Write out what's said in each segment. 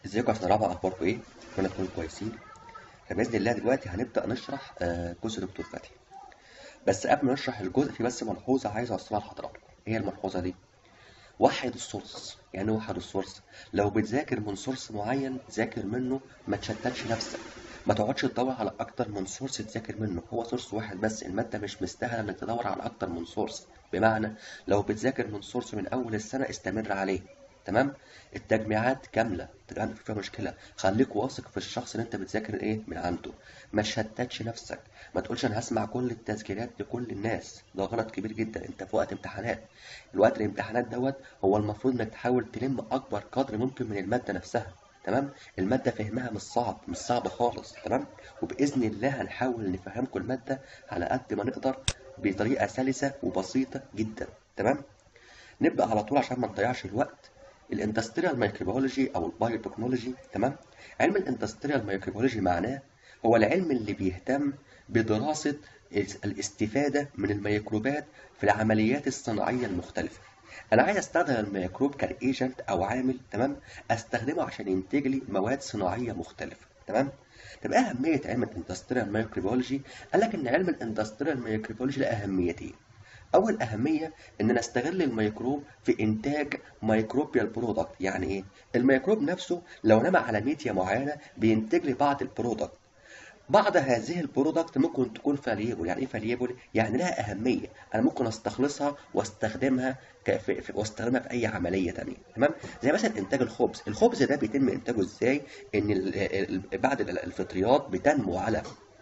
ازيكم يا سنة رابعة اخباركم ايه؟ اتمنى تكونوا كويسين فبإذن الله دلوقتي هنبدأ نشرح آه، جزء دكتور فتحي بس قبل ما نشرح الجزء في بس ملحوظة عايز اوصلها لحضراتكم ايه هي الملحوظة دي؟ وحد السورس يعني ايه وحد السورس لو بتذاكر من سورس معين ذاكر منه ما تشتتش نفسك ما تقعدش تدور على اكتر من سورس تذاكر منه هو سورس واحد بس المادة مش مستاهلة انك تدور على اكتر من سورس بمعنى لو بتذاكر من سورس من اول السنة استمر عليه تمام التجميعات كاملة تبقى مفيش فيها مشكلة خليك واثق في الشخص اللي انت بتذاكر ايه من عنده ما تشتتش نفسك ما تقولش انا هسمع كل التسجيلات لكل الناس ده غلط كبير جدا انت في وقت امتحانات الوقت الامتحانات دوت هو المفروض انك تحاول تلم اكبر قدر ممكن من المادة نفسها تمام المادة فهمها مش صعب مش صعب خالص تمام وبإذن الله هنحاول نفهمكم المادة على قد ما نقدر بطريقة سلسة وبسيطة جدا تمام نبدأ على طول عشان ما نضيعش الوقت الاندستريال مايكروبيولوجي او البايوتكنولوجي تمام علم الاندستريال مايكروبيولوجي معناه هو العلم اللي بيهتم بدراسة الاستفادة من الميكروبات في العمليات الصناعية المختلفة انا عايز استخدم الميكروب كايجنت او عامل تمام استخدمه عشان ينتج لي مواد صناعية مختلفة تمام طب ايه اهمية علم الاندستريال مايكروبيولوجي قال لك ان علم الاندستريال مايكروبيولوجي له اهميتين اول اهميه ان انا استغل الميكروب في انتاج ميكروبيال برودكت يعني ايه الميكروب نفسه لو نما على ميديا معينه بينتج لي بعض البرودكت بعض هذه البرودكت ممكن تكون فاليبل يعني ايه فاليبل يعني لها اهميه انا ممكن استخلصها واستخدمها في واستخدمها في اي عمليه تانية تمام زي مثلا انتاج الخبز الخبز ده بيتم انتاجه ازاي ان بعض الفطريات بتنمو على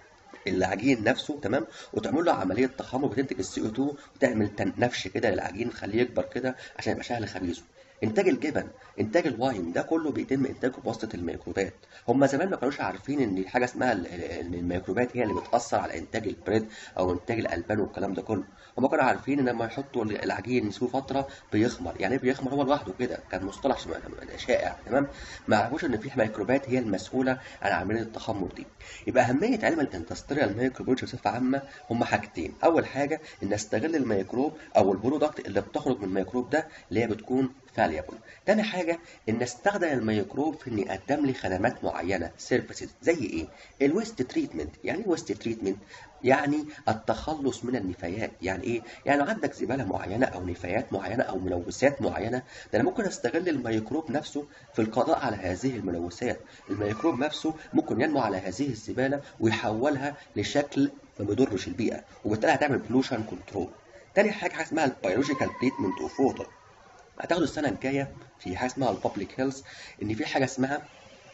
العجين نفسه تمام وتعمل له عمليه تخمر بتنتج السي او 2 وتعمل نفش كده للعجين تخليه يكبر كده عشان يبقى سهل خبيزه انتاج الجبن انتاج الواين ده كله بيتم انتاجه بواسطه الميكروبات هم زمان ما كانوش عارفين ان حاجه اسمها ان الميكروبات هي اللي بتاثر على انتاج البريد او انتاج الالبان والكلام ده كله هم كانوا عارفين ان لما يحطوا العجين يسيبوه فتره بيخمر يعني ايه بيخمر هو لوحده كده كان مصطلح شائع تمام ما عرفوش ان في ميكروبات هي المسؤوله عن عمليه التخمر دي يبقى اهميه علم الاندستريال مايكروبيولوجي بصفه عامه هم حاجتين اول حاجه ان استغل الميكروب او البرودكت اللي بتخرج من الميكروب ده اللي هي بتكون فاليبل تاني حاجة ان استخدم الميكروب في ان يقدم لي خدمات معينة سيرفيسز زي ايه الويست تريتمنت يعني ايه ويست تريتمنت يعني التخلص من النفايات يعني ايه يعني عندك زبالة معينة او نفايات معينة او ملوثات معينة ده انا ممكن استغل الميكروب نفسه في القضاء على هذه الملوثات الميكروب نفسه ممكن ينمو على هذه الزبالة ويحولها لشكل ما بيضرش البيئة وبالتالي هتعمل بلوشن كنترول تاني حاجة حاجة اسمها البيولوجيكال تريتمنت اوف ووتر هتاخدوا السنه الجايه في حاجه اسمها البابليك هيلث ان في حاجه اسمها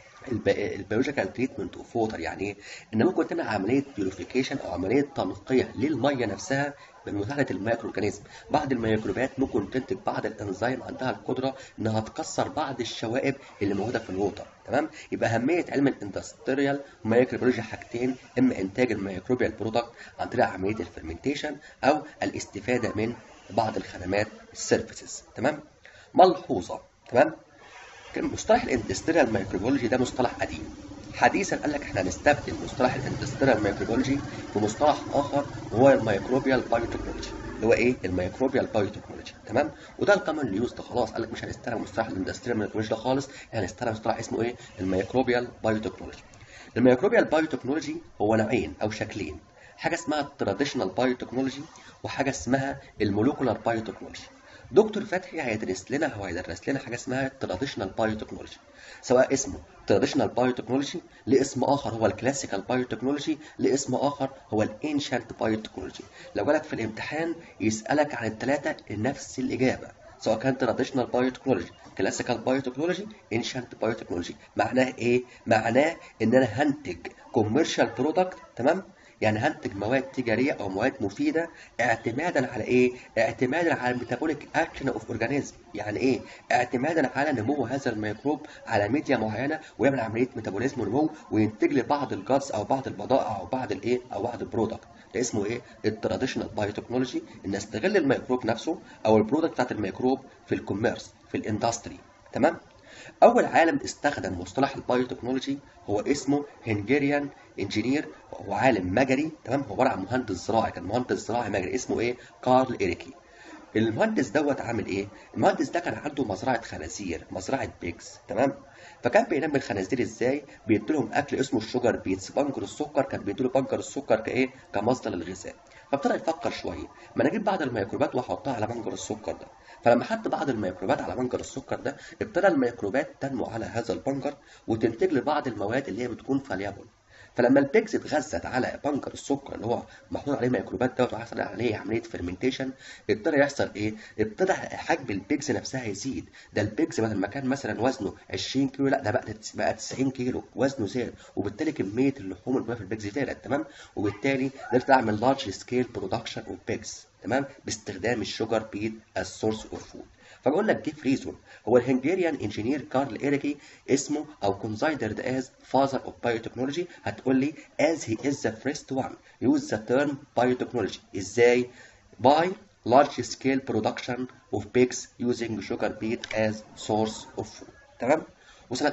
البيولوجيكال تريتمنت اوف ووتر يعني ايه؟ ان ممكن تعمل عمليه بيوريفيكيشن او عمليه تنقيه للميه نفسها بمساعده الميكرو اورجانيزم بعض الميكروبات ممكن تنتج بعض الانزيم عندها القدره انها تكسر بعض الشوائب اللي موجوده في الووتر تمام يبقى اهميه علم الاندستريال مايكروبيولوجي حاجتين اما انتاج الميكروبيال برودكت عن طريق عمليه الفرمنتيشن او الاستفاده من بعض الخدمات السيرفيسز تمام ملحوظه تمام كان مصطلح الاندستريال مايكروبيولوجي ده مصطلح قديم حديثا قال لك احنا هنستبدل مصطلح الاندستريال مايكروبيولوجي بمصطلح اخر وهو الميكروبيال بايوتكنولوجي اللي هو ايه الميكروبيال بايوتكنولوجي تمام وده الكومن يوز ده خلاص قال لك مش هنستخدم مصطلح الاندستريال مايكروبيولوجي ده خالص احنا هنستخدم مصطلح اسمه ايه الميكروبيال بايوتكنولوجي الميكروبيال بايوتكنولوجي هو نوعين او شكلين حاجه اسمها التراديشنال بايوتكنولوجي وحاجه اسمها المولوكولار بايوتكنولوجي دكتور فتحي هيدرس لنا هو هيدرس لنا حاجه اسمها التراديشنال بايوتكنولوجي سواء اسمه تراديشنال بايوتكنولوجي لاسم اخر هو الكلاسيكال بايوتكنولوجي لاسم اخر هو الانشنت بايوتكنولوجي لو جالك في الامتحان يسالك عن الثلاثه نفس الاجابه سواء كان تراديشنال بايوتكنولوجي كلاسيكال بايوتكنولوجي انشنت بايوتكنولوجي معناه ايه معناه ان انا هنتج كوميرشال برودكت تمام يعني هنتج مواد تجاريه او مواد مفيده اعتمادا على ايه اعتمادا على الميتابوليك اكشن اوف اورجانيزم يعني ايه اعتمادا على نمو هذا الميكروب على ميديا معينه ويعمل عمليه ميتابوليزم ونمو وينتج لي بعض الجادز او بعض البضائع او بعض الايه او بعض البرودكت ده اسمه ايه التراديشنال بايوتكنولوجي ان استغل الميكروب نفسه او البرودكت بتاعت الميكروب في الكوميرس في الاندستري تمام أول عالم استخدم مصطلح البايوتكنولوجي هو اسمه هنجريان انجينير وهو عالم مجري تمام هو عبارة عن مهندس زراعي كان مهندس زراعي مجري اسمه ايه؟ كارل إيريكي المهندس دوت عامل ايه المهندس ده كان عنده مزرعه خنازير مزرعه بيجز تمام فكان بينمي الخنازير ازاي بيديلهم اكل اسمه الشوجر بيتس بنجر السكر كان بيديله بنجر السكر كايه كمصدر للغذاء فابتدى يفكر شويه ما انا اجيب بعض الميكروبات واحطها على بنجر السكر ده فلما حط بعض الميكروبات على بنجر السكر ده ابتدى الميكروبات تنمو على هذا البنجر وتنتج لي بعض المواد اللي هي بتكون فاليابل فلما البيجز اتغذت على بنجر السكر اللي هو محطوط عليه ميكروبات دوت وحصل عليه عمليه فيرمنتيشن ابتدى يحصل ايه؟ ابتدى حجم البيجز نفسها يزيد ده البيجز بدل ما كان مثلا وزنه 20 كيلو لا ده بقى بقى 90 كيلو وزنه زاد وبالتالي كميه اللحوم الموجوده في البيجز زادت تمام وبالتالي قدرت اعمل لارج سكيل برودكشن اوف بيجز تمام باستخدام الشوجر بيت از سورس اوف فود فبقول لك جيف ريزون هو الهنجريان انجينير كارل ايريكي اسمه او considered as father of biotechnology هتقول لي as he is the first one use the term biotechnology ازاي by large scale production of pigs using sugar beet as source of food تمام وسنة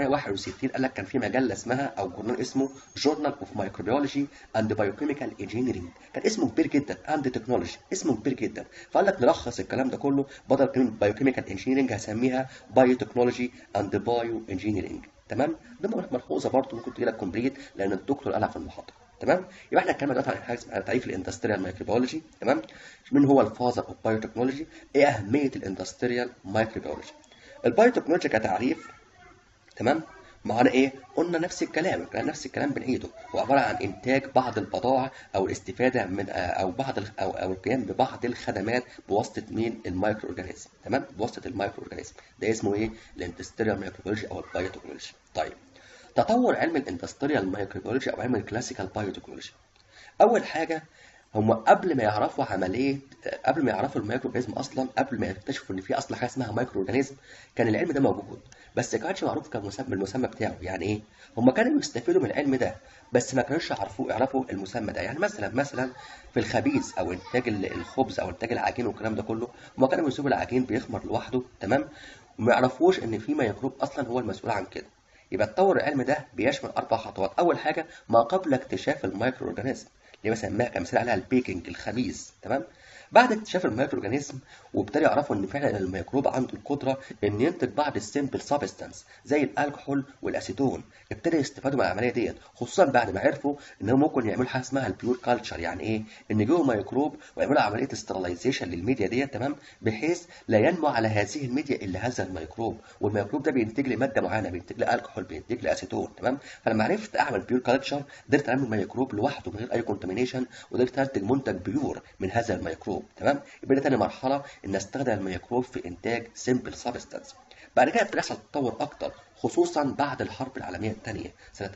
1961 قال لك كان في مجلة اسمها أو جورنال اسمه Journal of Microbiology and Biochemical Engineering كان اسمه كبير جدا and Technology اسمه كبير جدا فقال لك نلخص الكلام ده كله بدل كلمة Biochemical Engineering هسميها Biotechnology and Bioengineering تمام ده ملحوظة برضه ممكن تجي لك كومبليت لأن الدكتور قالها في المحاضرة تمام يبقى احنا اتكلمنا دلوقتي عن حاجه اسمها تعريف الاندستريال مايكروبيولوجي تمام من هو الفازر اوف بايوتكنولوجي ايه اهميه الاندستريال مايكروبيولوجي البايوتكنولوجي كتعريف تمام معانا ايه قلنا نفس الكلام نفس الكلام بنعيده هو عباره عن انتاج بعض البضائع او الاستفاده من او بعض او او القيام ببعض الخدمات بواسطه مين المايكرو اورجانيزم تمام بواسطه المايكرو اورجانيزم ده اسمه ايه الاندستريال مايكروبيولوجي او البايوتكنولوجي طيب تطور علم الاندستريال مايكروبيولوجي او علم الكلاسيكال بايوتكنولوجي اول حاجه هم قبل ما يعرفوا عمليه قبل ما يعرفوا المايكرو اورجانيزم اصلا قبل ما يكتشفوا ان في اصلا حاجه اسمها مايكرو اورجانيزم كان العلم ده موجود بس ما كانش معروف كمسمى المسمى بتاعه يعني ايه هم كانوا بيستفيدوا من العلم ده بس ما كانوش يعرفوا يعرفوا المسمى ده يعني مثلا مثلا في الخبيز او انتاج الخبز او انتاج العجين والكلام ده كله هم كانوا بيسيبوا العجين بيخمر لوحده تمام وما يعرفوش ان في ميكروب اصلا هو المسؤول عن كده يبقى تطور العلم ده بيشمل اربع خطوات اول حاجه ما قبل اكتشاف المايكرو اورجانيزم اللي مثلا كمثال عليها البيكنج الخبيز تمام بعد اكتشاف المايكرو اورجانيزم وابتدوا يعرفوا ان فعلا الميكروب عنده القدره ان ينتج بعض السيمبل سابستانس زي الالكحول والاسيتون ابتدوا يستفادوا من العمليه ديت خصوصا بعد ما عرفوا ان هم ممكن يعملوا حاجه اسمها البيور كلتشر يعني ايه ان يجيبوا ميكروب ويعملوا عمليه استرلايزيشن للميديا ديت تمام بحيث لا ينمو على هذه الميديا الا هذا الميكروب والميكروب ده بينتج لي ماده معينه بينتج لي الكحول بينتج لي اسيتون تمام فلما عرفت اعمل بيور كلتشر قدرت اعمل ميكروب لوحده من غير اي كونتامينيشن وقدرت انتج منتج بيور من هذا الميكروب تمام يبقى ده تاني مرحله ان استخدم الميكروب في انتاج سيمبل سابستانس بعد كده ابتدى يحصل تطور اكتر خصوصا بعد الحرب العالميه الثانيه سنه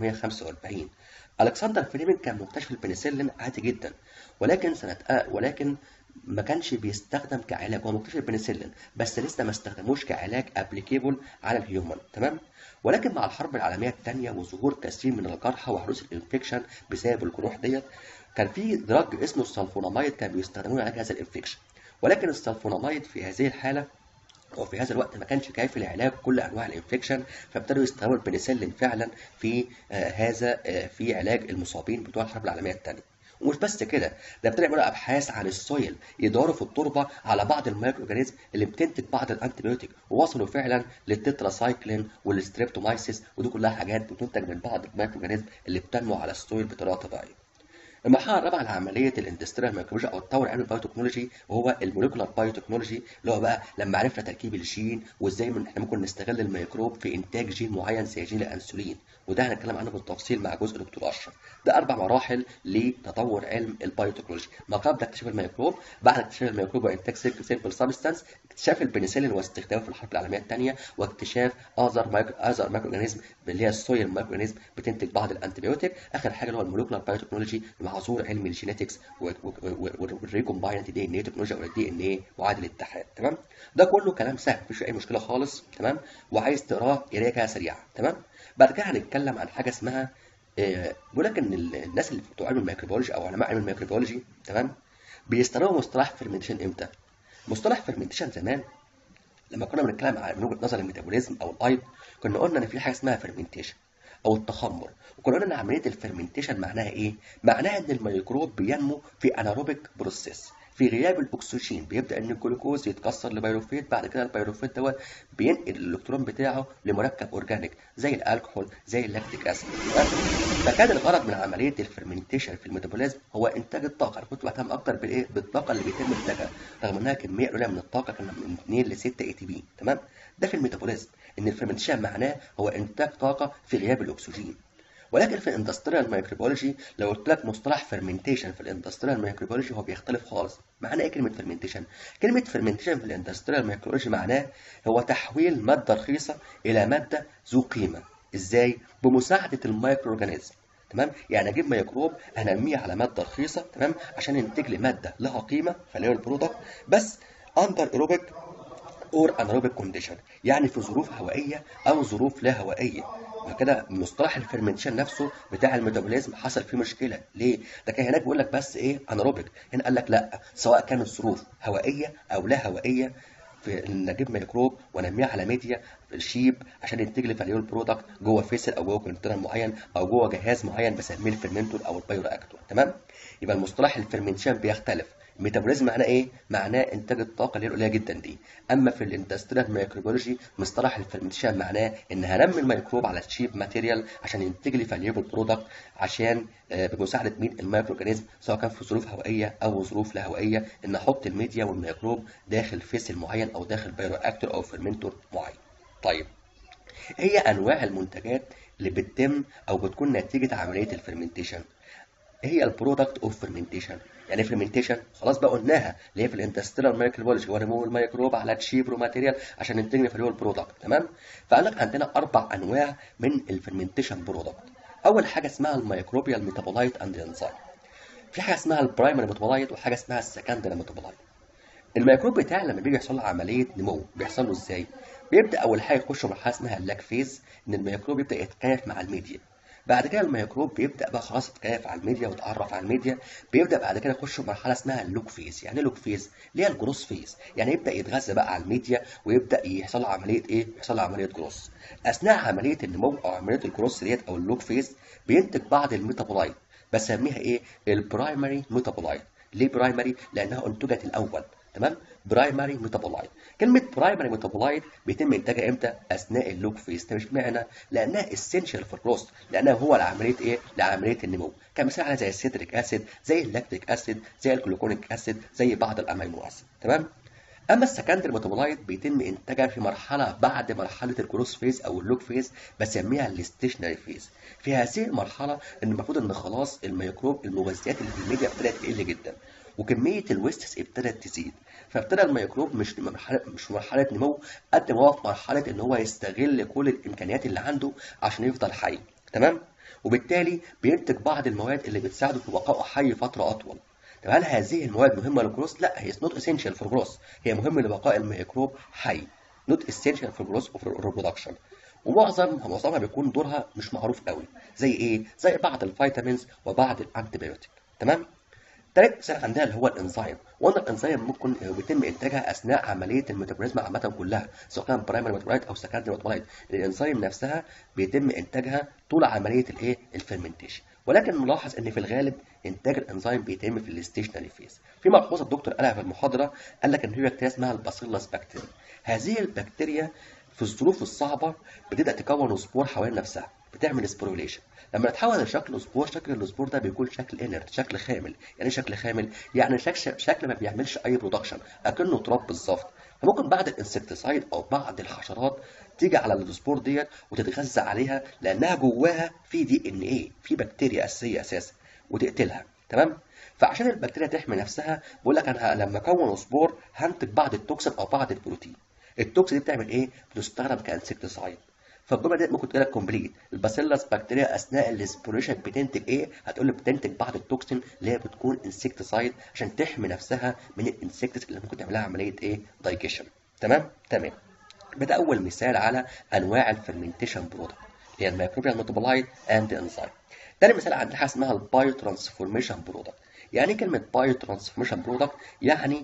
1945 الكسندر فليمنج كان مكتشف البنسلين عادي جدا ولكن سنه آه ولكن ما كانش بيستخدم كعلاج هو مكتشف البنسلين بس لسه ما استخدموش كعلاج ابليكيبل على الهيومن تمام ولكن مع الحرب العالميه الثانيه وظهور كثير من الجرحى وحدوث الانفكشن بسبب الجروح ديت كان في دراج اسمه السلفونامايد كان بيستخدموه لعلاج هذا الانفكشن ولكن السلفونامايد في هذه الحاله وفي هذا الوقت ما كانش كافي لعلاج كل انواع الانفكشن فابتدوا يستخدموا البنسلين فعلا في آه هذا آه في علاج المصابين بتوع الحرب العالميه الثانيه ومش بس كده ده ابتدى يعملوا ابحاث عن السويل يدوروا في التربه على بعض المايكرو اورجانيزم اللي بتنتج بعض الانتيبيوتيك ووصلوا فعلا للتتراسايكلين والستريبتومايسيس ودي كلها حاجات بتنتج من بعض المايكرو اورجانيزم اللي بتنمو على السويل بطريقه طبيعيه المرحله الرابعه لعمليه الاندستريال مايكروبيولوجي او التطور علم البايوتكنولوجي وهو الموليكولار بايوتكنولوجي اللي هو بقى لما عرفنا تركيب الجين وازاي من احنا ممكن نستغل الميكروب في انتاج جين معين زي جين الانسولين وده هنتكلم عنه بالتفصيل مع جزء دكتور اشرف ده اربع مراحل لتطور علم البايوتكنولوجي ما قبل اكتشاف الميكروب بعد اكتشاف الميكروب وانتاج سيمبل سبستانس اكتشاف البنسلين واستخدامه في الحرب العالميه الثانيه واكتشاف اذر مايكرو اذر مايكرو اورجانيزم اللي هي السويل مايكرو اورجانيزم بتنتج بعض الانتيبيوتيك اخر حاجه اللي هو الموليكولار بايوتكنولوجي مع ظهور علم الجينيتكس والريكومباينت دي ان اي تكنولوجيا او الدي ان اي معادل الاتحاد تمام ده كله كلام سهل مفيش اي مشكله خالص تمام وعايز تقراه قرايه كده سريعه تمام بعد كده هنتكلم عن حاجه اسمها آه بيقول لك ان الناس اللي بتوع علم الميكروبيولوجي او علماء علم الميكروبيولوجي تمام بيستخدموا مصطلح فيرمنتيشن امتى؟ مصطلح فيرمنتيشن زمان لما كنا بنتكلم عن من وجهه نظر الميتابوليزم او الايض كنا قلنا ان في حاجه اسمها فيرمنتيشن او التخمر وكنا قلنا ان عمليه الفيرمنتيشن معناها ايه؟ معناها ان الميكروب بينمو في اناروبيك بروسيس في غياب الاكسجين بيبدا ان الجلوكوز يتكسر لبيروفيت بعد كده البيروفيت دوت بينقل الالكترون بتاعه لمركب اورجانيك زي الكحول زي اللاكتيك اسيد فكان الغرض من عمليه الفرمنتيشن في الميتابوليزم هو انتاج الطاقه انا كنت بهتم اكتر بالايه بالطاقه اللي بيتم انتاجها رغم انها كميه قليله من الطاقه كان من 2 ل 6 اي تي بي تمام ده في الميتابوليزم ان الفرمنتيشن معناه هو انتاج طاقه في غياب الاكسجين ولكن في الاندستريال مايكروبيولوجي لو قلت لك مصطلح فيرمنتيشن في الاندستريال مايكروبيولوجي هو بيختلف خالص معناه ايه كلمه فيرمنتيشن كلمه فيرمنتيشن في الاندستريال مايكروبيولوجي معناه هو تحويل ماده رخيصه الى ماده ذو قيمه ازاي بمساعده المايكرو اورجانيزم تمام يعني اجيب ميكروب انميه على ماده رخيصه تمام عشان ينتج لي ماده لها قيمه فاللي هو البرودكت بس اندر ايروبيك اور انايروبيك كونديشن يعني في ظروف هوائيه او ظروف لا هوائيه وكده مصطلح الفرمنتيشن نفسه بتاع الميتابوليزم حصل فيه مشكله ليه ده كان هناك بيقول لك بس ايه انايروبيك هنا قال لك لا سواء كانت ظروف هوائيه او لا هوائيه في ان اجيب ميكروب وانميه على ميديا في الشيب عشان ينتج لي فاليول برودكت جوه فيسل او جوه كونتينر معين او جوه جهاز معين بسميه الفرمنتور او البايو رياكتور تمام يبقى المصطلح الفرمنتيشن بيختلف الميتابوليزم معناه ايه؟ معناه انتاج الطاقه اللي هي القليله جدا دي اما في الاندستريال مايكروبيولوجي مصطلح الفرمنتيشن معناه ان هنمي الميكروب على تشيب ماتيريال عشان ينتج لي فاليبل برودكت عشان آه، بمساعده مين المايكرو اورجانيزم سواء كان في ظروف هوائيه او ظروف لا هوائيه ان احط الميديا والميكروب داخل فيسل معين او داخل بايرو اكتور او فيرمنتور معين طيب هي انواع المنتجات اللي بتتم او بتكون نتيجه عمليه الفرمنتيشن هي البرودكت اوف فيرمنتيشن يعني فيرمنتيشن خلاص بقى قلناها اللي هي في الاندستريال مايكروبيولوجي هو نمو الميكروب على تشيب رو ماتيريال عشان ننتج في البرودكت تمام فقال لك عندنا اربع انواع من الفيرمنتيشن برودكت اول حاجه اسمها الميكروبيال ميتابولايت اند انزايم في حاجه اسمها البرايمري ميتابولايت وحاجه اسمها السكندري ميتابولايت الميكروب بتاعي لما بيجي يحصل له عمليه نمو بيحصل له ازاي بيبدا اول حاجه يخش مرحله اسمها اللاك فيز ان الميكروب يبدا يتكيف مع الميديا بعد كده الميكروب بيبدا بقى خلاص يتكيف على الميديا ويتعرف على الميديا بيبدا بعد كده يخش في مرحله اسمها اللوك فيز يعني ايه لوك فيز اللي هي الجروس فيز يعني يبدا يتغذى بقى على الميديا ويبدا يحصل له عمليه ايه يحصل له عمليه جروس اثناء عمليه النمو او عمليه الجروس ديت او اللوك فيز بينتج بعض الميتابولايت بسميها ايه البرايمري ميتابولايت ليه برايمري لانها انتجت الاول تمام برايمري ميتابولايت كلمه برايمري ميتابولايت بيتم انتاجها امتى اثناء اللوك فيز ده مش معنى لانها اسينشال في الجروث لانها هو لعمليه ايه لعمليه النمو كمثال على زي السيتريك اسيد زي اللاكتيك اسيد زي الجلوكونيك اسيد زي بعض الامينو اسيد تمام اما السكندري ميتابولايت بيتم انتاجها في مرحله بعد مرحله الجروث فيز او اللوك فيز بسميها الاستيشنري فيز في هذه المرحله ان المفروض ان خلاص الميكروب المغذيات اللي في الميديا ابتدت تقل جدا وكميه الويستس ابتدت تزيد فابتدى الميكروب مش في مرحله مش في مرحله نمو قد ما هو في مرحله ان هو يستغل كل الامكانيات اللي عنده عشان يفضل حي تمام وبالتالي بينتج بعض المواد اللي بتساعده في بقائه حي فتره اطول طب هل هذه المواد مهمه للجروث؟ لا هي نوت اسينشال فور جروث هي مهمه لبقاء الميكروب حي نوت اسينشال فور جروث اوف ريبرودكشن ومعظم معظمها بيكون دورها مش معروف قوي زي ايه؟ زي بعض الفيتامينز وبعض الانتيبيوتيك تمام؟ تالت مثال عندنا اللي هو الانزيم وقلنا الانزيم ممكن بيتم انتاجها اثناء عمليه الميتابوليزم عامه كلها سواء كان برايمري ميتابولايت او سكندري ميتابولايت الانزيم نفسها بيتم انتاجها طول عمليه الايه الفرمنتيشن ولكن نلاحظ ان في الغالب انتاج الانزيم بيتم في الاستيشنري فيز في ملحوظه الدكتور قالها في المحاضره قال لك ان في بكتيريا اسمها الباسيلس بكتيريا هذه البكتيريا في الظروف الصعبه بتبدا تكون سبور حوالين نفسها بتعمل سبوريوليشن لما نتحول لشكل سبور شكل السبور ده بيكون شكل انرت شكل خامل يعني ايه شكل خامل يعني شكل شكل ما بيعملش اي برودكشن اكنه تراب بالظبط فممكن بعض الانسكتسايد او بعض الحشرات تيجي على السبور ديت وتتغذى عليها لانها جواها في دي ان ايه في بكتيريا اساسيه اساسا وتقتلها تمام فعشان البكتيريا تحمي نفسها بقول لك انا لما اكون سبور هنتج بعض التوكسين او بعض البروتين التوكسين دي بتعمل ايه بتستخدم كانسكتسايد فالجمله دي ممكن تقول لك كومبليت الباسيلس بكتيريا اثناء الاسبوريشن بتنتج ايه هتقول لك بتنتج بعض التوكسين اللي هي بتكون انسكتسايد عشان تحمي نفسها من الانسكتس اللي ممكن تعملها عمليه ايه دايجيشن تمام تمام ده اول مثال على انواع الفرمنتيشن برودكت اللي هي الميكروبيال ميتابولايت اند انزيم تاني مثال عندنا حاجه اسمها البايو ترانسفورميشن برودكت يعني ايه كلمه بايو ترانسفورميشن برودكت يعني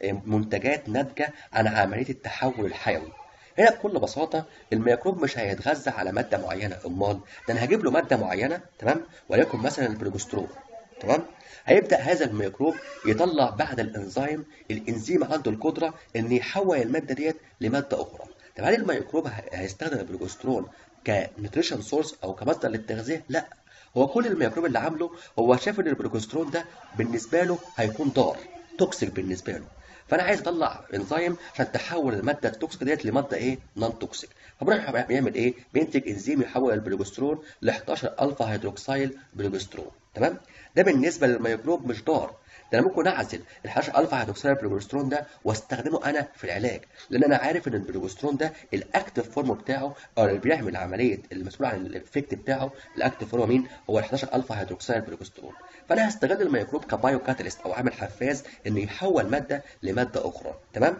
منتجات ناتجه عن عمليه التحول الحيوي هنا بكل بساطه الميكروب مش هيتغذى على ماده معينه امال ده انا هجيب له ماده معينه تمام وليكن مثلا البروجسترون تمام هيبدا هذا الميكروب يطلع بعد الانزيم الانزيم عنده القدره ان يحول الماده ديت لماده اخرى طب هل الميكروب هيستخدم البروجسترون كنيوتريشن سورس او كمصدر للتغذيه لا هو كل الميكروب اللي عامله هو شاف ان البروجسترون ده بالنسبه له هيكون ضار توكسيك بالنسبه له فانا عايز اطلع انزيم عشان تحول الماده التوكسيك ديت لماده ايه نون توكسيك فبروح بيعمل ايه بينتج انزيم يحول البروجسترون ل 11 الفا هيدروكسيل بروجسترون تمام ده بالنسبه للميكروب مش ضار ده انا ممكن اعزل ال 11 الفا هيدروكسيل بروجسترون ده واستخدمه انا في العلاج لان انا عارف ان البروجسترون ده الاكتف فورم بتاعه او اللي بيعمل عمليه المسؤول عن الافكت بتاعه الاكتف فورم مين هو ال 11 الفا هيدروكسيل بروجسترون فانا هستغل الميكروب كبايو كاتاليست او عامل حفاز انه يحول ماده لماده اخرى تمام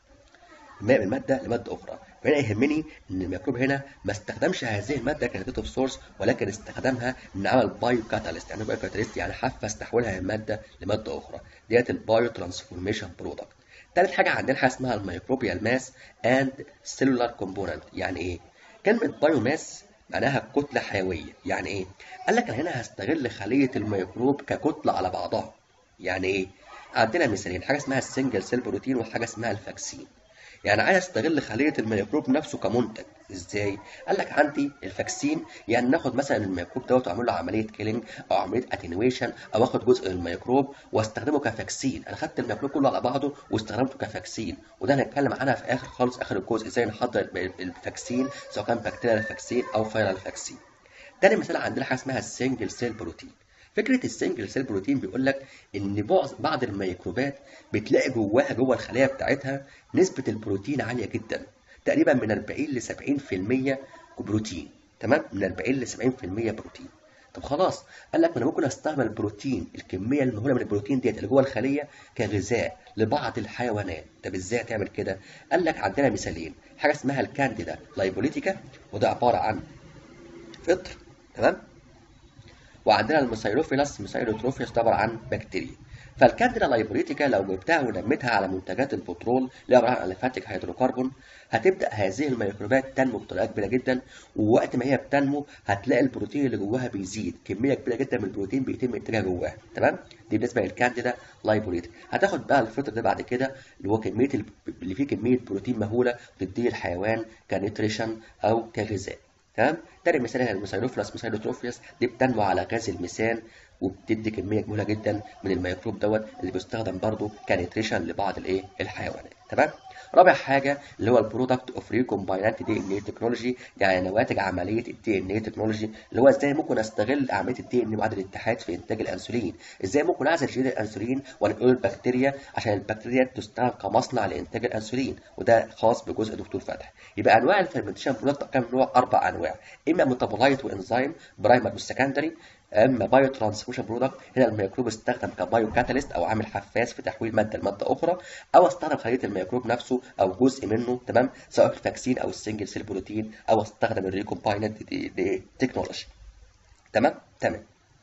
ماء من ماده لماده اخرى فهنا يهمني ان الميكروب هنا ما استخدمش هذه الماده كنيتيف سورس ولكن استخدمها ان عمل بايو كاتاليست يعني بايو كاتاليست يعني حفز تحويلها من ماده لماده اخرى ديت البايو ترانسفورميشن برودكت تالت حاجه عندنا حاجه اسمها الميكروبيال ماس اند سيلولار كومبوننت يعني ايه كلمه بايو ماس معناها كتله حيويه يعني ايه قال لك انا هنا هستغل خليه الميكروب ككتله على بعضها يعني ايه عندنا مثالين حاجه اسمها السنجل سيل بروتين وحاجه اسمها الفاكسين يعني عايز استغل خليه الميكروب نفسه كمنتج ازاي قال لك عندي الفاكسين يعني ناخد مثلا الميكروب دوت واعمل له عمليه كيلينج او عمليه اتنويشن او اخد جزء من الميكروب واستخدمه كفاكسين انا خدت الميكروب كله على بعضه واستخدمته كفاكسين وده هنتكلم عنها في اخر خالص اخر الجزء ازاي نحضر الفاكسين سواء كان بكتيريا فاكسين او فايرال فاكسين تاني مثال عندنا حاجه اسمها السنجل سيل بروتين فكره السنجل سيل بروتين بيقول لك ان بعض الميكروبات بتلاقي جواها جوه الخلايا بتاعتها نسبه البروتين عاليه جدا تقريبا من 40 ل 70% بروتين تمام من 40 ل 70% بروتين طب خلاص قال لك انا ممكن استعمل البروتين الكميه المهوله من البروتين ديت اللي جوه الخليه كغذاء لبعض الحيوانات طب ازاي تعمل كده قال لك عندنا مثالين حاجه اسمها الكانديدا لايبوليتيكا وده عباره عن فطر تمام وعندنا المسيروفيلاس مسيروتروفيوس ده عباره عن بكتيريا فالكانديدا لايبوليتيكا لو جبتها ونميتها على منتجات البترول اللي عباره عن الفاتيك هيدروكربون هتبدا هذه الميكروبات تنمو بطريقه كبيره جدا ووقت ما هي بتنمو هتلاقي البروتين اللي جواها بيزيد كميه كبيره جدا من البروتين بيتم انتاجها جواها تمام دي بالنسبه للكانديدا لايبوليتيكا هتاخد بقى الفطر ده بعد كده اللي هو كميه اللي فيه كميه بروتين مهوله تديه الحيوان كنيتريشن او كغذاء تمام تاني مثال هي المسيروفلاس مسيروتروفيوس دي بتنمو على غاز الميثان وبتدي كميه مهوله جدا من الميكروب دوت اللي بيستخدم برضه كنيتريشن لبعض الايه الحيوانات تمام رابع حاجه اللي هو البرودكت اوف ريكومباينات دي ان اي تكنولوجي يعني نواتج عمليه الدي ان اي تكنولوجي اللي هو ازاي ممكن استغل عمليه الدي ان بعد الاتحاد في انتاج الانسولين ازاي ممكن اعزل جين الانسولين وانقله البكتيريا عشان البكتيريا تستخدم كمصنع لانتاج الانسولين وده خاص بجزء دكتور فتحي يبقى انواع الفرمنتيشن برودكت كام نوع اربع انواع اما ميتابولايت وانزيم برايمر والسكندري اما بايو ترانسفيوشن برودكت هنا الميكروب استخدم كبايو كاتاليست او عامل حفاز في تحويل ماده لماده اخرى او استخدم خليه الميكروب نفسه او جزء منه تمام سواء في الفاكسين او السنجل سيل بروتين او استخدم الريكومباينت تكنولوجي تمام تمام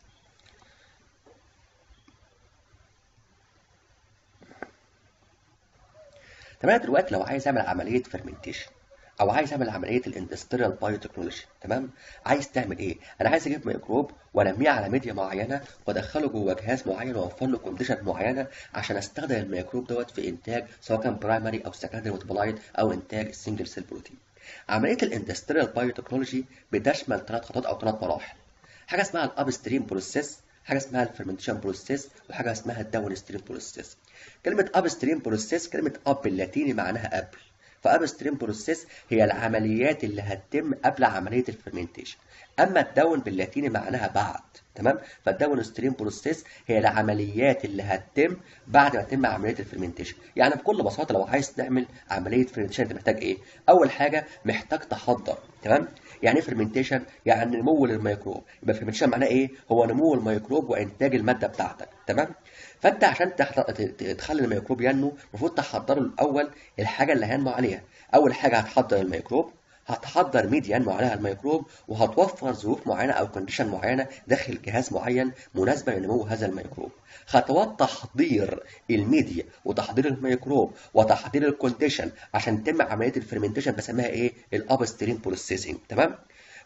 تمام دلوقتي لو عايز اعمل عمليه فيرمنتيشن او عايز اعمل عمليه الاندستريال بايو تكنولوجي تمام عايز تعمل ايه انا عايز اجيب ميكروب وانميه على ميديا معينه وادخله جوه جهاز معين واوفر له كونديشن معينه عشان استخدم الميكروب دوت في انتاج سواء كان برايمري او سكندري ميتابولايت او انتاج السنجل سيل بروتين عمليه الاندستريال بايو تكنولوجي بتشمل ثلاث خطوات او ثلاث مراحل حاجه اسمها الاب ستريم بروسيس حاجه اسمها الفرمنتيشن بروسيس وحاجه اسمها الداون ستريم بروسيس كلمه اب ستريم بروسيس كلمه اب باللاتيني معناها قبل فاب ستريم بروسيس هي العمليات اللي هتتم قبل عمليه الفرمنتيشن اما الداون باللاتيني معناها بعد تمام فالداون ستريم بروسيس هي العمليات اللي هتتم بعد ما تتم عمليه الفرمنتيشن يعني بكل بساطه لو عايز تعمل عمليه فرمنتيشن انت محتاج ايه اول حاجه محتاج تحضر تمام يعني ايه فرمنتيشن يعني نمو للميكروب يبقى فرمنتيشن معناه ايه هو نمو الميكروب وانتاج الماده بتاعتك تمام فانت عشان تخلي الميكروب ينمو المفروض تحضر له الاول الحاجه اللي هينمو عليها اول حاجه هتحضر الميكروب هتحضر ميديا ينمو عليها الميكروب وهتوفر ظروف معينه او كونديشن معينه داخل جهاز معين مناسبه لنمو هذا الميكروب خطوات تحضير الميديا وتحضير الميكروب وتحضير الكونديشن عشان تتم عمليه الفرمنتيشن بسميها ايه الاب ستريم بروسيسنج تمام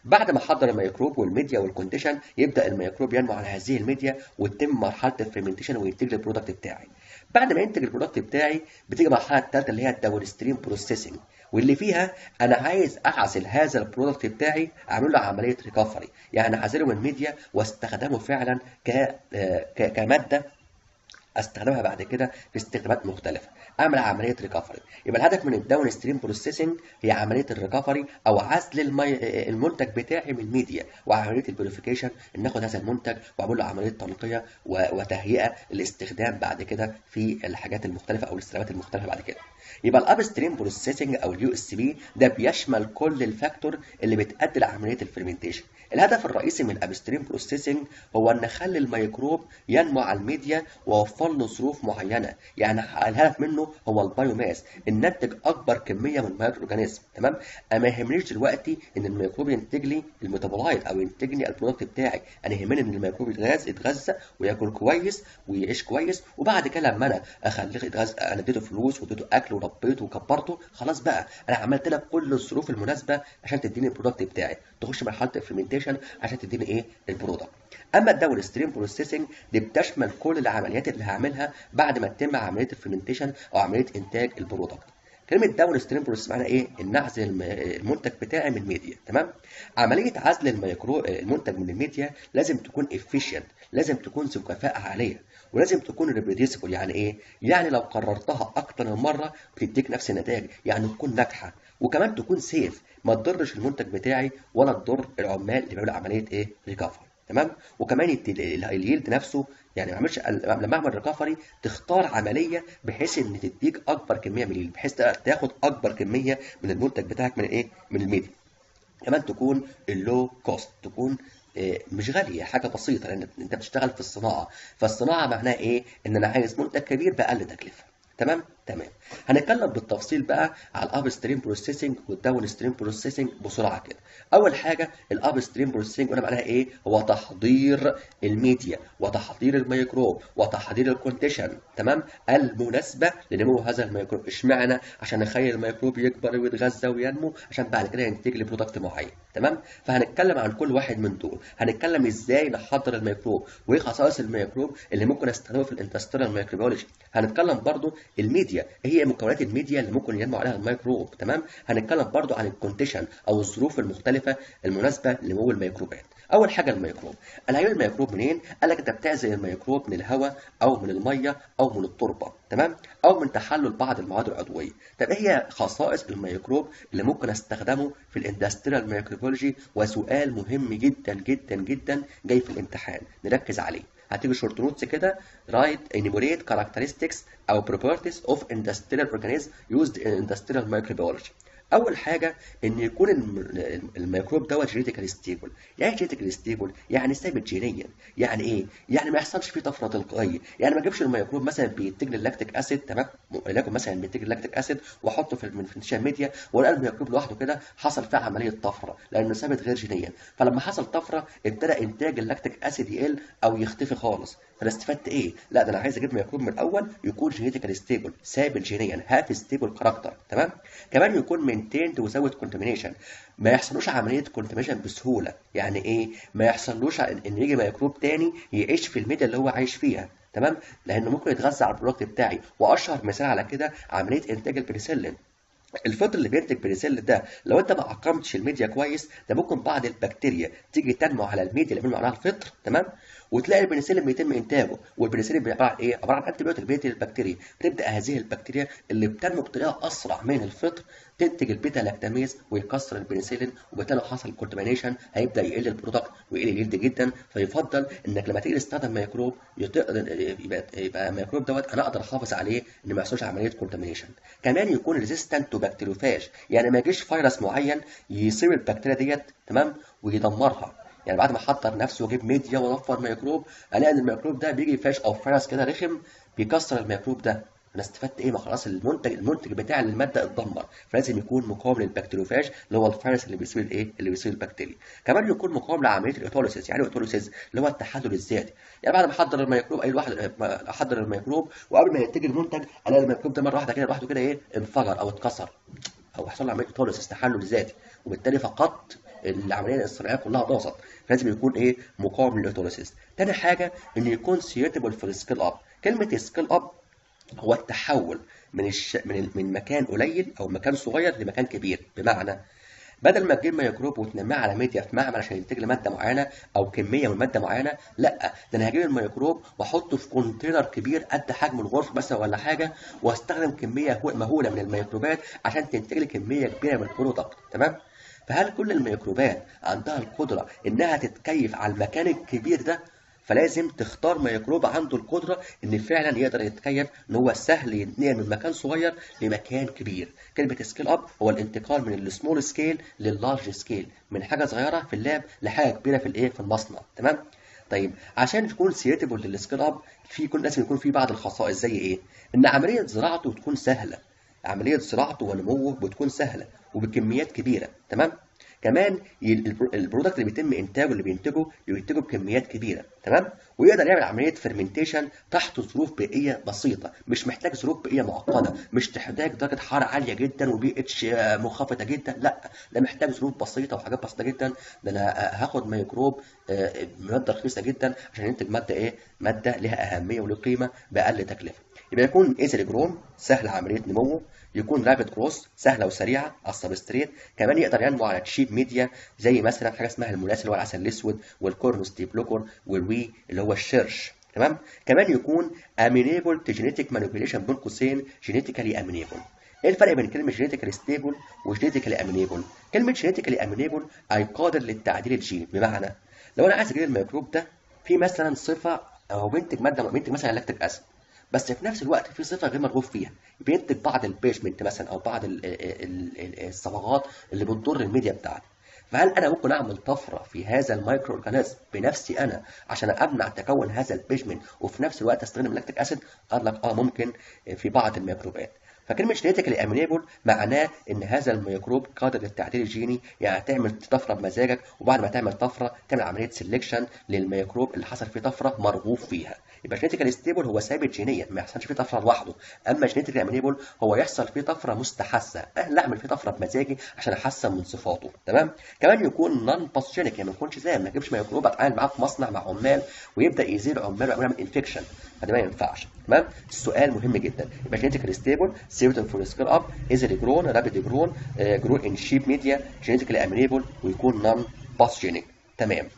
بعد ما حضر الميكروب والميديا والكونديشن يبدا الميكروب ينمو على هذه الميديا وتتم مرحله الفرمنتيشن وينتج لي البرودكت بتاعي بعد ما ينتج البرودكت بتاعي بتيجي المرحله الثالثه اللي هي الداون ستريم بروسيسنج واللي فيها انا عايز اعزل هذا البرودكت بتاعي اعمل له عمليه ريكفري يعني اعزله من الميديا واستخدمه فعلا ك... ك... كماده استخدمها بعد كده في استخدامات مختلفه اعمل عمليه ريكفري يبقى الهدف من الداون ستريم بروسيسنج هي عمليه الريكفري او عزل المي... المنتج بتاعي من الميديا وعمليه البيوريفيكيشن ان ناخد هذا المنتج واعمل له عمليه تنقيه و... وتهيئه للاستخدام بعد كده في الحاجات المختلفه او الاستخدامات المختلفه بعد كده يبقى الاب ستريم بروسيسنج او اليو اس بي ده بيشمل كل الفاكتور اللي بتؤدي لعمليه الفرمنتيشن الهدف الرئيسي من الاب ستريم بروسيسنج هو ان اخلي الميكروب ينمو على الميديا واوفر له ظروف معينه يعني الهدف منه هو البايوماس ان ننتج اكبر كميه من المايكرو اورجانيزم تمام اما يهمنيش دلوقتي ان الميكروب ينتج لي الميتابولايت او ينتج لي البرودكت بتاعي انا يهمني ان الميكروب يتغذى يتغذى وياكل كويس ويعيش كويس وبعد كده لما انا اخليه يتغذى انا اديته فلوس واديته اكل وربيته وكبرته خلاص بقى انا عملت لك كل الظروف المناسبه عشان تديني البرودكت بتاعي تخش مرحله الفرمنتيشن عشان تديني ايه البرودكت اما الداون ستريم بروسيسنج دي بتشمل كل العمليات اللي هعملها بعد ما تتم عمليه الفرمنتيشن او عمليه انتاج البرودكت كلمه داون ستريم بروسيس معناها ايه ان اعزل المنتج بتاعي من الميديا تمام عمليه عزل الميكرو المنتج من الميديا لازم تكون افيشنت لازم تكون ذو كفاءه عاليه ولازم تكون ريبريديسبل يعني ايه يعني لو قررتها اكتر من مره بتديك نفس النتائج يعني تكون ناجحه وكمان تكون سيف ما تضرش المنتج بتاعي ولا تضر العمال اللي بيعملوا عمليه ايه ريكفري تمام وكمان اليلد نفسه يعني ما اعملش لما اعمل ريكفري تختار عمليه بحيث ان تديك اكبر كميه من اليلد بحيث تاخد اكبر كميه من المنتج بتاعك من ايه من الميديا كمان تكون اللو كوست تكون مش غاليه حاجه بسيطه لان انت بتشتغل في الصناعه فالصناعه معناها ايه ان انا عايز منتج كبير باقل تكلفه تمام تمام هنتكلم بالتفصيل بقى على الاب ستريم بروسيسنج والداون ستريم بروسيسنج بسرعه كده اول حاجه الاب ستريم بروسيسنج قلنا معناها ايه هو تحضير الميديا وتحضير الميكروب وتحضير الكونديشن تمام المناسبه لنمو هذا الميكروب اشمعنى عشان نخلي الميكروب يكبر ويتغذى وينمو عشان بعد كده ينتج لي برودكت معين تمام فهنتكلم عن كل واحد من دول هنتكلم ازاي نحضر الميكروب وايه خصائص الميكروب اللي ممكن استخدمه في الاندستريال مايكروبيولوجي هنتكلم برضو الميديا ايه هي مكونات الميديا اللي ممكن ينمو عليها الميكروب تمام هنتكلم برضو عن الكونديشن او الظروف المختلفه المناسبه لنمو الميكروبات اول حاجه الميكروب انا هجيب الميكروب منين قال لك انت بتعزل الميكروب من الهواء او من الميه او من التربه تمام او من تحلل بعض المواد العضويه طب ايه هي خصائص الميكروب اللي ممكن استخدمه في الاندستريال مايكروبيولوجي وسؤال مهم جدا جدا جدا جاي في الامتحان نركز عليه هتيجي شورت نوتس كده write enumerate characteristics او properties of industrial organism used in industrial microbiology اول حاجه ان يكون الميكروب دوت جينيتيكال ستيبل يعني جينيتيكال ستيبل يعني ثابت جينيا يعني ايه يعني ما يحصلش فيه طفره تلقائيه يعني ما اجيبش الميكروب مثلا بينتج لي اللاكتيك اسيد تمام ولكن مثلا بينتج اللاكتيك اسيد واحطه في الفنتيشن ميديا والاقي الميكروب لوحده كده حصل فيه عمليه طفره لانه ثابت غير جينيا فلما حصل طفره ابتدى انتاج اللاكتيك اسيد يقل او يختفي خالص فانا استفدت ايه؟ لا ده انا عايز اجيب ميكروب من الاول يكون جينيتيكال ستيبل ثابت جينيا هاف ستيبل كاركتر تمام؟ كمان يكون مينتيند وزود كونتامينيشن ما يحصلوش عمليه كونتامينيشن بسهوله يعني ايه؟ ما يحصلوش ان يجي ميكروب تاني يعيش في الميديا اللي هو عايش فيها تمام؟ لانه ممكن يتغذى على البرودكت بتاعي واشهر مثال على كده عمليه انتاج البنسلين الفطر اللي بينتج بنسلين ده لو انت ما عقمتش الميديا كويس ده ممكن بعض البكتيريا تيجي تنمو على الميديا اللي بنعمل عليها الفطر تمام وتلاقي البنسلين بيتم انتاجه والبنسلين عباره عن ايه عباره عن انتي بيوتيك بيقتل البكتيريا بتبدا هذه البكتيريا اللي بتنمو بطريقه اسرع من الفطر تنتج البيتا لاكتاميز ويكسر البنسلين وبالتالي لو حصل كونتامينيشن هيبدا يقل البرودكت ويقل اليلد جدا فيفضل انك لما تيجي تستخدم ميكروب يبقى, يبقى الميكروب دوت انا اقدر احافظ عليه ان ما يحصلش عمليه كونتامينيشن كمان يكون ريزيستنت تو بكتيريوفاج يعني ما يجيش فيروس معين يصيب البكتيريا ديت تمام ويدمرها يعني بعد ما احضر نفسي واجيب ميديا واوفر ميكروب الاقي ان الميكروب ده بيجي فاش او فيروس كده رخم بيكسر الميكروب ده انا استفدت ايه ما خلاص المنتج المنتج بتاع الماده اتدمر فلازم يكون مقاوم للبكتيريوفاج اللي هو الفيروس اللي بيصيب الايه اللي بيصيب البكتيريا كمان يكون مقاوم لعمليه الاوتوليسيس يعني الاوتوليسيس اللي هو التحلل الذاتي يعني بعد ما احضر الميكروب اي واحد احضر الميكروب وقبل ما ينتج المنتج الاقي الميكروب ده مره واحده كده لوحده كده ايه انفجر او اتكسر او حصل له عمليه اوتوليسيس تحلل ذاتي وبالتالي فقدت العمليه الصناعيه كلها باظت لازم يكون ايه مقاوم للاوتوليسيس تاني حاجه انه يكون سيوتبل في السكيل اب كلمه سكيل اب هو التحول من الش... من من مكان قليل او مكان صغير لمكان كبير بمعنى بدل ما تجيب ميكروب وتنميه على ميديا في معمل عشان ينتج لي ماده معينه او كميه من ماده معينه لا ده انا هجيب الميكروب واحطه في كونتينر كبير قد حجم الغرفه مثلا ولا حاجه واستخدم كميه مهوله من الميكروبات عشان تنتج لي كميه كبيره من البرودكت تمام فهل كل الميكروبات عندها القدره انها تتكيف على المكان الكبير ده فلازم تختار ميكروب عنده القدرة إن فعلا يقدر يتكيف إن هو سهل ينتقل من مكان صغير لمكان كبير. كلمة سكيل أب هو الانتقال من السمول سكيل لللارج سكيل، من حاجة صغيرة في اللاب لحاجة كبيرة في الإيه؟ في المصنع، تمام؟ طيب عشان تكون سيتبل للسكيل أب في يكون لازم يكون في بعض الخصائص زي إيه؟ إن عملية زراعته تكون سهلة. عملية زراعته ونموه بتكون سهلة وبكميات كبيرة، تمام؟ كمان البرودكت اللي بيتم انتاجه اللي بينتجه بينتجه بكميات كبيره تمام ويقدر يعمل عمليه فرمنتيشن تحت ظروف بيئيه بسيطه مش محتاج ظروف بيئيه معقده مش تحتاج درجه حراره عاليه جدا وبي اتش منخفضه جدا لا ده محتاج ظروف بسيطه وحاجات بسيطه جدا ده انا هاخد ميكروب بماده رخيصه جدا عشان ينتج ماده ايه ماده لها اهميه وله قيمه باقل تكلفه يبقى يكون ايزلي جروم سهل عمليه نموه يكون رابid كروس سهله وسريعه على السبستريت كمان يقدر ينمو على تشيب ميديا زي مثلا حاجه اسمها الملاس اللي هو العسل الاسود والكورنوستيبلوكور والوي اللي هو الشرش تمام كمان يكون امينيبل تو جينيتيك مانيبيوليشن بين قوسين جينيتيكالي امينيبل ايه الفرق بين كلمه جينيتيكالي ستيبل وجينيتيكالي امينيبل كلمه جينيتيكالي امينيبل اي قادر للتعديل الجيني بمعنى لو انا عايز اجيب الميكروب ده في مثلا صفه او بينتج ماده بينتج مثلا لاكتيك اسيد بس في نفس الوقت في صفه غير مرغوب فيها بينتج بعض البيشمنت مثلا او بعض الصبغات اللي بتضر الميديا بتاعتي فهل انا ممكن اعمل طفره في هذا المايكرو اورجانيزم بنفسي انا عشان امنع تكون هذا البيشمنت وفي نفس الوقت استخدم لاكتيك اسيد قال لك اه ممكن في بعض الميكروبات فكلمة جينيتيكالي امينيبل معناه ان هذا الميكروب قادر للتعديل الجيني يعني تعمل طفره بمزاجك وبعد ما تعمل طفره تعمل عمليه سelection للميكروب اللي حصل فيه طفره مرغوب فيها يبقى جينيتيكالي ستيبل هو ثابت جينيا ما يحصلش فيه طفره لوحده اما جينيتيكالي امينيبل هو يحصل فيه طفره مستحثه انا اعمل فيه طفره بمزاجي عشان احسن من صفاته تمام كمان يكون نون باثوجينيك يعني ما يكونش زي ما اجيبش ميكروب اتعامل معاه في مصنع مع عمال ويبدا يزيد عمال ويعمل انفكشن فده ما ينفعش تمام السؤال مهم جدا يبقى جينيتيكالي ستيبل سيرتن فور سكيل اب ايزلي جرون رابيد جرون جرون ان شيب ميديا جينيتيكالي امينيبل ويكون نون باثوجينيك تمام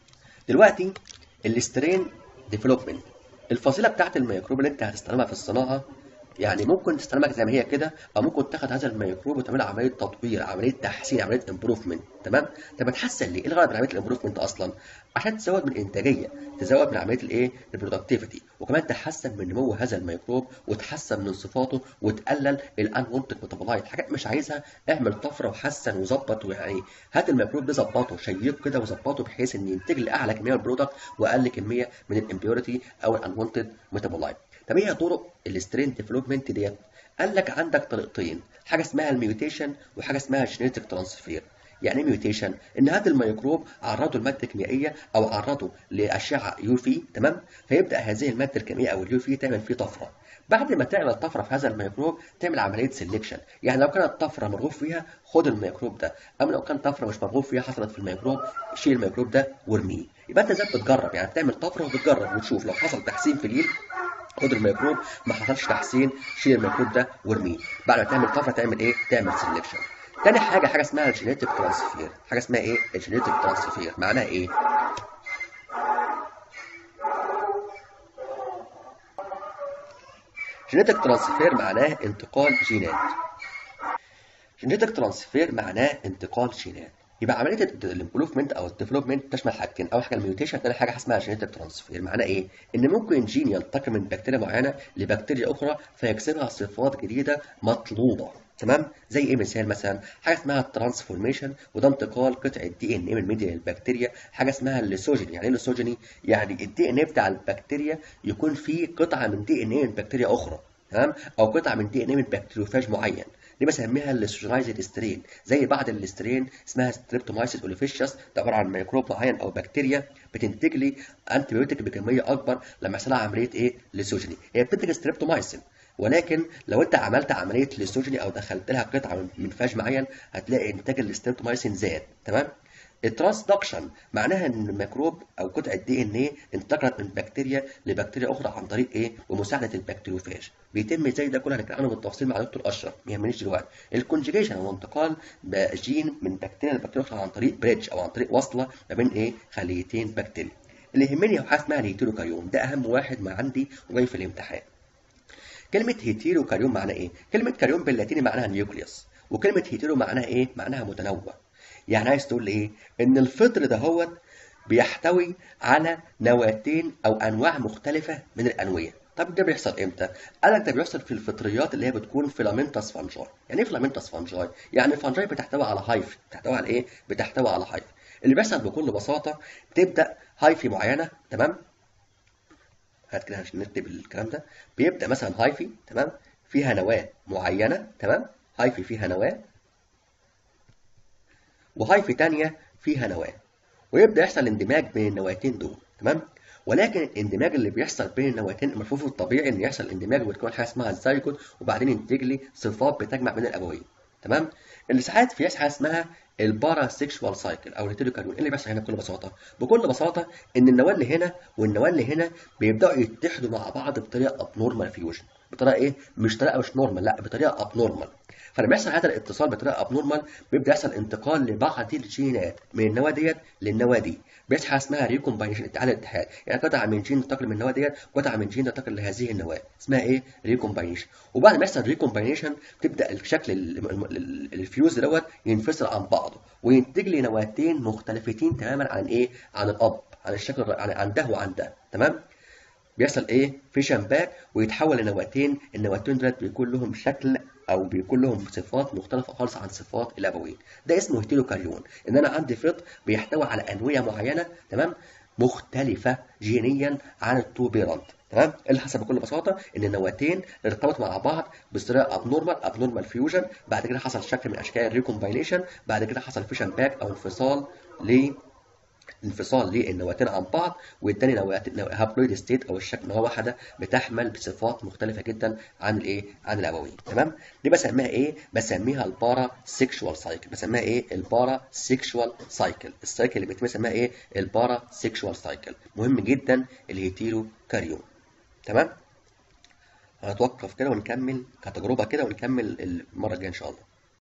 دلوقتي الاسترين ديفلوبمنت الفصيله بتاعت الميكروب اللي انت هتستخدمها في الصناعه يعني ممكن تستخدمها زي ما هي كده او ممكن تاخد هذا الميكروب وتعمل عمليه تطوير عمليه تحسين عمليه امبروفمنت تمام طب بتحسن ليه ايه الغرض من عمليه الامبروفمنت اصلا عشان تزود من الانتاجيه تزود من عمليه الايه البرودكتيفيتي وكمان تحسن من نمو هذا الميكروب وتحسن من صفاته وتقلل الانونتد ميتابولايت حاجات مش عايزها اعمل طفره وحسن وظبط ويعني هات الميكروب ده ظبطه شيق كده وظبطه بحيث ان ينتج لي اعلى كميه من البرودكت واقل كميه من الامبيورتي او الانونتد ميتابولايت طب ايه طرق السترين ديفلوبمنت ديت قال لك عندك طريقتين حاجه اسمها الميوتيشن وحاجه اسمها جينيتك ترانسفير يعني ايه ميوتيشن ان هذا الميكروب عرضه لماده كيميائيه او عرضه لاشعه يو في تمام فيبدا هذه الماده الكيميائيه او اليو في تعمل فيه طفره بعد ما تعمل طفره في هذا الميكروب تعمل عمليه سيلكشن يعني لو كانت طفره مرغوب فيها خد الميكروب ده اما لو كان طفره مش مرغوب فيها حصلت في الميكروب شيل الميكروب ده وارميه يبقى انت زي بتجرب يعني بتعمل طفره وبتجرب وتشوف لو حصل تحسين في اليل خد الميكروب ما حصلش تحسين شيل الميكروب ده وارميه بعد ما تعمل طفره تعمل ايه تعمل سيلكشن تاني حاجه حاجه اسمها الجينيتك ترانسفير حاجه اسمها ايه الجينيتك ترانسفير معناها ايه جينيتك ترانسفير معناه انتقال جينات جينيتك ترانسفير معناه انتقال جينات يبقى عمليه الامبروفمنت او الديفلوبمنت تشمل حاجتين اول حاجه الميوتيشن ثاني حاجه اسمها جينيتك ترانسفير معناه ايه ان ممكن جين ينتقل من بكتيريا معينه لبكتيريا اخرى فيكسبها صفات جديده مطلوبه تمام زي ايه مثال مثلا حاجه اسمها الترانسفورميشن وده انتقال قطع الدي ان اي من الميديا للبكتيريا حاجه اسمها الليسوجيني يعني ايه الليسوجيني يعني الدي ان اي بتاع البكتيريا يكون فيه قطعه من دي ان اي من بكتيريا اخرى تمام او قطعه من دي ان اي من بكتيريوفاج معين دي بسميها الليسوجينايزد سترين زي بعض الاسترين اسمها ستريبتومايسيس اوليفيشيوس ده عباره عن ميكروب معين او بكتيريا بتنتج لي انتي بيوتيك بكميه اكبر لما يحصل لها عمليه ايه ليسوجيني هي بتنتج ستريبتومايسين ولكن لو انت عملت عمليه ليسوجيني او دخلت لها قطعه من فاج معين هتلاقي انتاج الستريبتومايسين زاد تمام الترانسدكشن معناها ان الميكروب او قطعه دي ان ايه انتقلت من بكتيريا لبكتيريا اخرى عن طريق ايه بمساعده البكتيروفاج بيتم ازاي ده كله هنتكلم عنه بالتفصيل مع دكتور اشرف ما يهمنيش دلوقتي الكونجيجيشن هو انتقال جين من بكتيريا لبكتيريا اخرى عن طريق بريدج او عن طريق وصله ما بين ايه خليتين بكتيريا اللي يهمني هو حاجه اسمها الهيتيروكاريوم ده اهم واحد ما عندي وجاي في الامتحان كلمة هيتيرو كاريوم معناها ايه؟ كلمة كاريوم باللاتيني معناها نيوكليوس وكلمة هيتيرو معناها ايه؟ معناها متنوع يعني عايز تقول لي ايه؟ ان الفطر دهوت بيحتوي على نواتين او انواع مختلفة من الانوية طب ده بيحصل امتى؟ قال لك ده بيحصل في الفطريات اللي هي بتكون فيلامنتاس فانجاي يعني ايه فيلامنتاس فانجاي؟ يعني الفانجاي بتحتوي على هايف بتحتوي على ايه؟ بتحتوي على هايف اللي بيحصل بكل بساطة بتبدأ هايفي معينة تمام؟ هات كده عشان نكتب الكلام ده بيبدا مثلا هايفي تمام فيها نواه معينه تمام هايفي فيها نواه وهايفي تانية فيها نواه ويبدا يحصل اندماج بين النواتين دول تمام ولكن الاندماج اللي بيحصل بين النواتين المفروض الطبيعي ان يحصل اندماج وتكون حاجه اسمها الزايجوت وبعدين ينتج لي صفات بتجمع بين الابوين تمام اللي ساعات في حاجه اسمها البارا سيكشوال سايكل او الهيتيروكاريون ايه اللي بيحصل هنا بكل بساطه بكل بساطه ان النواه اللي هنا والنواه اللي هنا بيبداوا يتحدوا مع بعض بطريقه ابنورمال فيوجن بطريقه ايه مش طريقه مش نورمال لا بطريقه ابنورمال فلما يحصل هذا الاتصال بطريقه ابنورمال بيبدا يحصل انتقال لبعض الجينات من النواه ديت للنواه دي بيحصل حاجه اسمها ريكومباينيشن اتحاد الاتحاد يعني قطعه من جين تنتقل من النواه ديت قطعه من جين تنتقل لهذه النواه اسمها ايه ريكومباينيشن وبعد ما يحصل ريكومباينيشن تبدا الشكل الفيوز دوت ينفصل عن بعضه وينتج لي نواتين مختلفتين تماما عن ايه عن الاب عن الشكل عن, عن ده وعن ده تمام بيحصل ايه فيشن باك ويتحول لنواتين النواتين دولت بيكون لهم شكل او بيكون لهم صفات مختلفه خالص عن صفات الابوين ده اسمه هيتيروكاريون ان انا عندي فطر بيحتوي على انويه معينه تمام مختلفه جينيا عن التو بيرنت تمام اللي حصل بكل بساطه ان النواتين ارتبطوا مع بعض بطريقه ابنورمال ابنورمال فيوجن بعد كده حصل شكل من اشكال الريكومباينيشن بعد كده حصل فيشن باك او انفصال ل انفصال للنواتين عن بعض واداني نواتين هابلويد ستيت او الشكل نواه واحده بتحمل بصفات مختلفه جدا عن الايه عن الابوين تمام دي بسميها ايه بسميها البارا سيكشوال سايكل بسميها ايه البارا سيكشوال سايكل السايكل اللي بيتم اسمها ايه البارا سيكشوال سايكل مهم جدا الهيتيرو كاريون تمام هنتوقف كده ونكمل كتجربه كده ونكمل المره الجايه ان شاء الله